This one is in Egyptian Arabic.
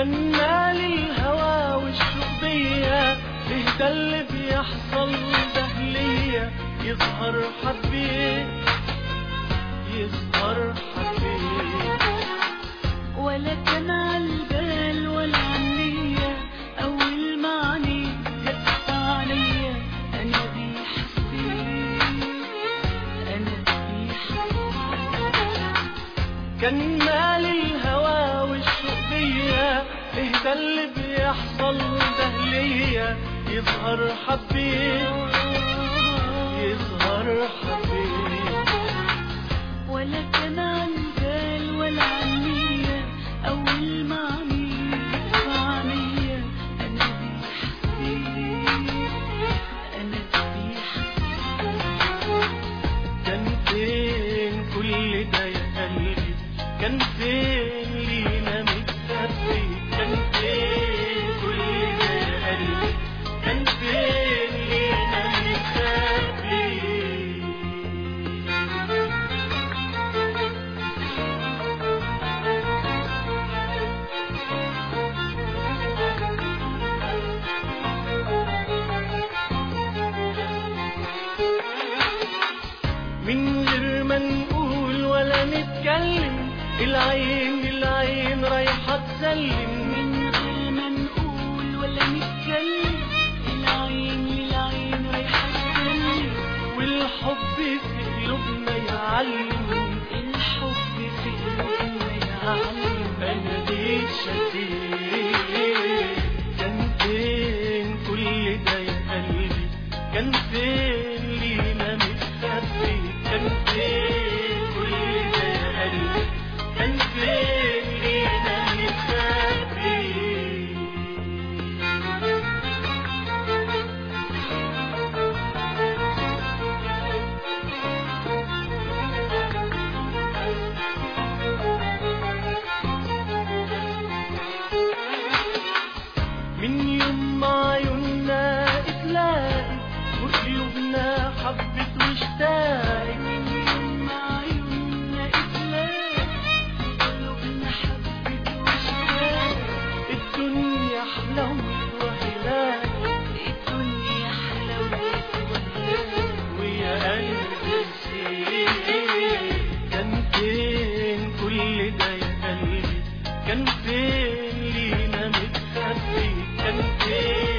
كان مال الهوى والشوق بيا اهدى اللي بيحصل ده ليا يظهر حبيت يظهر حبيت ولا كان عالبال ولا عنية أول معني هف عليا أنا دي حسيت أنا دي حسيت كان مال الهوى والشوق بيا اهدى اللي بيحصل ده ليا يظهر حبيت يظهر حبيت ولا كان عالبال ولا عنية أول معني هف عليا أنا دي حسيت أنا دي حسيت كان فين كل ده يا قلبي كان فين لينا متخبي كان فين كل ده يا قلبي كان فين لينا متخبي من غير ما نقول ولا نتكلم العين العين رايحة تسلم من غير ما نقول ولا نتكلم العين للعين رايحة تسلم والحب في قلوبنا يعلم الحب في قلوبنا يعلم انا دي شديد كان فين كل ده يا قلبي كان فين لينا متخبي كان فين كل ده يا قلبي كان فين لينا متخبي من يوم ما عيوننا اتلاقت وقلوبنا حبت واشتاقت من يوم ما عيوننا اتلاقت قلوبنا حبت واشتاقت الدنيا حلوت وهلاك الدنيا حلوت وهلاك ويا قلبي نسيت كان فين كل ده يا قلبي كان فين لينا متخبي كان فين